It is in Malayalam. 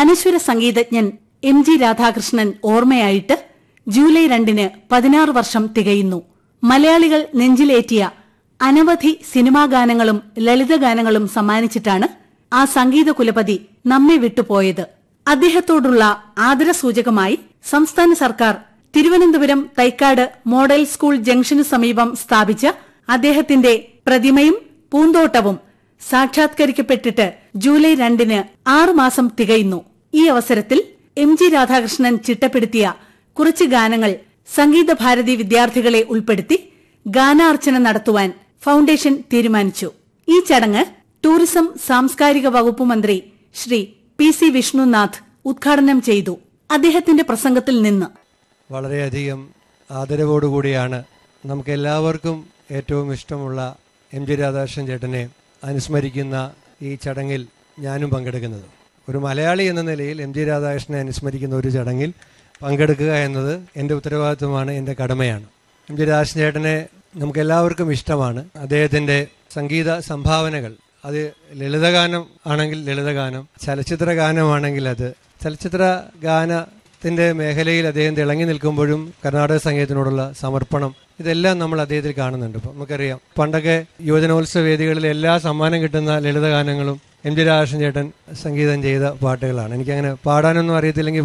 അനശ്വര സംഗീതജ്ഞൻ എം ജി രാധാകൃഷ്ണൻ ഓർമ്മയായിട്ട് ജൂലൈ രണ്ടിന് പതിനാറ് വർഷം തികയുന്നു മലയാളികൾ നെഞ്ചിലേറ്റിയ അനവധി സിനിമാ ഗാനങ്ങളും ലളിതഗാനങ്ങളും സമ്മാനിച്ചിട്ടാണ് ആ സംഗീത കുലപതി നമ്മെ വിട്ടുപോയത് അദ്ദേഹത്തോടുള്ള ആദരസൂചകമായി സംസ്ഥാന സർക്കാർ തിരുവനന്തപുരം തൈക്കാട് മോഡൽ സ്കൂൾ ജംഗ്ഷനു സമീപം സ്ഥാപിച്ച അദ്ദേഹത്തിന്റെ പ്രതിമയും പൂന്തോട്ടവും സാക്ഷാത്കരിക്കപ്പെട്ടിട്ട് ജൂലൈ രണ്ടിന് ആറുമാസം തികയുന്നു ഈ അവസരത്തിൽ എം ജി രാധാകൃഷ്ണൻ ചിട്ടപ്പെടുത്തിയ കുറച്ച് ഗാനങ്ങൾ സംഗീത ഭാരതി വിദ്യാർത്ഥികളെ ഉൾപ്പെടുത്തി ഗാനാർച്ചന നടത്തുവാൻ ഫൗണ്ടേഷൻ തീരുമാനിച്ചു ഈ ചടങ്ങ് ടൂറിസം സാംസ്കാരിക വകുപ്പ് മന്ത്രി ശ്രീ പി സി വിഷ്ണുനാഥ് ഉദ്ഘാടനം ചെയ്തു അദ്ദേഹത്തിന്റെ പ്രസംഗത്തിൽ നിന്ന് വളരെയധികം ആദരവോടുകൂടിയാണ് നമുക്ക് എല്ലാവർക്കും ഏറ്റവും ഇഷ്ടമുള്ള എം ജി രാധാകൃഷ്ണൻ ചേട്ടനെ അനുസ്മരിക്കുന്ന ഈ ചടങ്ങിൽ ഞാനും പങ്കെടുക്കുന്നത് ഒരു മലയാളി എന്ന നിലയിൽ എം ജി രാധാകൃഷ്ണനെ അനുസ്മരിക്കുന്ന ഒരു ചടങ്ങിൽ പങ്കെടുക്കുക എന്നത് എൻ്റെ ഉത്തരവാദിത്വമാണ് എൻ്റെ കടമയാണ് എം ജി രാധാകൃഷ്ണൻ ചേട്ടനെ നമുക്ക് എല്ലാവർക്കും ഇഷ്ടമാണ് അദ്ദേഹത്തിൻ്റെ സംഗീത സംഭാവനകൾ അത് ലളിതഗാനം ആണെങ്കിൽ ലളിതഗാനം ചലച്ചിത്ര ഗാനമാണെങ്കിൽ അത് ചലച്ചിത്ര ഗാനത്തിന്റെ മേഖലയിൽ അദ്ദേഹം തിളങ്ങി നിൽക്കുമ്പോഴും കർണാടക സംഗീതത്തിനോടുള്ള സമർപ്പണം ഇതെല്ലാം നമ്മൾ അദ്ദേഹത്തിൽ കാണുന്നുണ്ട് ഇപ്പം നമുക്കറിയാം പണ്ടൊക്കെ യുവജനോത്സവ വേദികളിൽ എല്ലാ സമ്മാനം കിട്ടുന്ന ലളിതഗാനങ്ങളും എം ജി രാധാകൃഷ്ണൻ ചേട്ടൻ സംഗീതം ചെയ്ത പാട്ടുകളാണ് എനിക്കങ്ങനെ പാടാനൊന്നും അറിയത്തില്ലെങ്കിൽ